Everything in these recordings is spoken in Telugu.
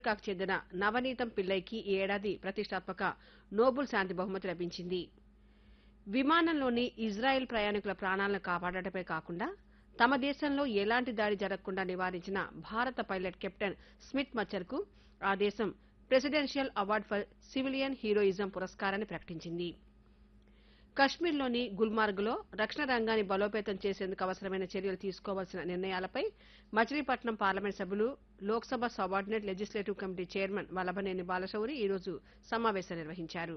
అమెరికాకు చెందిన నవనీతం పిల్లైకి ఈ ఏడాది ప్రతిష్టాత్మక నోబుల్ శాంతి బహుమతి లభించింది విమానంలోని ఇజ్రాయెల్ ప్రయాణికుల ప్రాణాలను కాపాడటమే కాకుండా తమ దేశంలో ఎలాంటి దాడి జరగకుండా నివారించిన భారత పైలట్ కెప్టెన్ స్మిత్ మచ్చర్కు ఆ దేశం presidential award for civilian heroism పురస్కారాన్ని ప్రకటించింది కశ్మీర్లోని గుల్మార్గ్లో రక్షణ రంగాన్ని బలోపేతం చేసేందుకు అవసరమైన చర్యలు తీసుకోవాల్సిన నిర్ణయాలపై మచిలీపట్నం పార్లమెంట్ సభ్యులు Lok Sabha subordinate legislative committee chairman Vallabhaneni Balashowry ఈరోజు సమావేశం నిర్వహించారు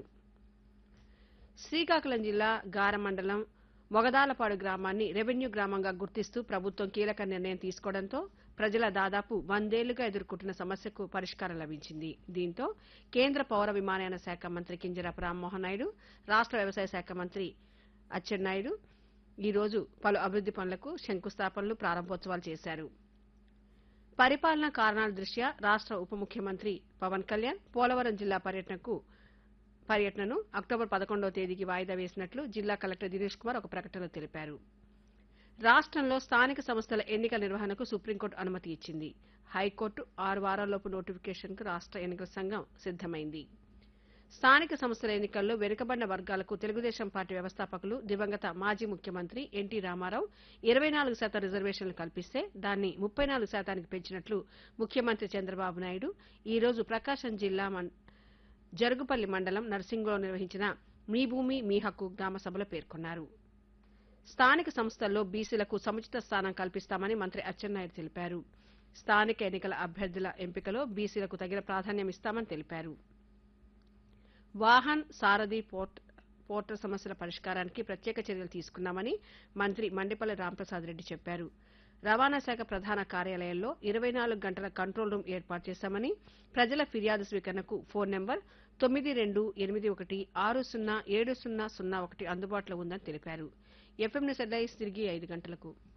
శ్రీకాకుళం జిల్లా గార మండలం మొగదాలపాడు గ్రామాన్ని రెవెన్యూ గ్రామంగా గుర్తిస్తూ ప్రభుత్వం కీలక నిర్ణయం తీసుకోవడంతో ప్రజల దాదాపు వందేళ్లుగా ఎదుర్కొంటున్న సమస్యకు పరిష్కారం లభించింది దీంతో కేంద్ర పౌర విమానయాన శాఖ మంత్రి కింజరాపు రామ్మోహన్ నాయుడు రాష్ట వ్యవసాయ శాఖ మంత్రి అచ్చెన్నాయుడు ఈ రోజు పలు అభివృద్ది పనులకు శంకుస్థాపనలు ప్రారంభోత్సవాలు చేశారు పరిపాలనా కారణాల దృష్ట్యా రాష్ట ఉప ముఖ్యమంత్రి పవన్ కళ్యాణ్ పోలవరం జిల్లా పర్యటనకు పర్యటనను అక్టోబర్ పదకొండవ తేదీకి వాయిదా వేసినట్లు జిల్లా కలెక్టర్ దినేష్ కుమార్ ఒక ప్రకటనలో తెలిపారు రాష్ట్రంలో స్థానిక సంస్థల ఎన్నికల నిర్వహణకు సుప్రీంకోర్టు అనుమతి ఇచ్చింది హైకోర్టు ఆరు వారాల్లోపు నోటిఫికేషన్కు రాష్ట్ర ఎన్నికల సంఘం సిద్దమైంది స్థానిక సంస్థల ఎన్నికల్లో వెనుకబడిన వర్గాలకు తెలుగుదేశం పార్టీ వ్యవస్థాపకులు దివంగత మాజీ ముఖ్యమంత్రి ఎన్టీ రామారావు ఇరవై నాలుగు శాతం రిజర్వేషన్లు కల్పిస్తే దాన్ని ముప్పై నాలుగు శాతానికి పెంచినట్లు ముఖ్యమంత్రి చంద్రబాబు నాయుడు ఈ రోజు ప్రకాశం జిల్లా మం- జరుగుపల్లి మండలం నర్సింగ్లో నిర్వహించిన మీ భూమి మీ హక్కు గ్రామ సభలో పేర్కొన్నారు స్థానిక సంస్థల్లో బీసీలకు సముచిత స్థానం కల్పిస్తామని మంత్రి అచ్చెన్నాయుడు తెలిపారు స్థానిక ఎన్నికల అభ్యర్థుల ఎంపికలో బీసీలకు తగిన ప్రాధాన్యం ఇస్తామని తెలిపారు వాహన్ సారథి పోర్ట్ పోర్టల్ సమస్యల పరిష్కారానికి ప్రత్యేక చర్యలు తీసుకున్నామని మంత్రి మండిపల్లి రాంప్రసాద్ రెడ్డి చెప్పారు రవాణా శాఖ ప్రధాన కార్యాలయంలో ఇరవై నాలుగు గంటల కంట్రోల్ రూమ్ ఏర్పాటు చేశామని ప్రజల ఫిర్యాదు స్వీకరణకు ఫోన్ నెంబర్ తొమ్మిది రెండు ఎనిమిది ఒకటి ఆరు సున్నా ఏడు సున్నా సున్నా ఒకటి అందుబాటులో ఉందని తెలిపారు ఎఫ్ఎం న్యూస్ హెడ్లైన్స్ తిరిగి ఐదు గంటలకు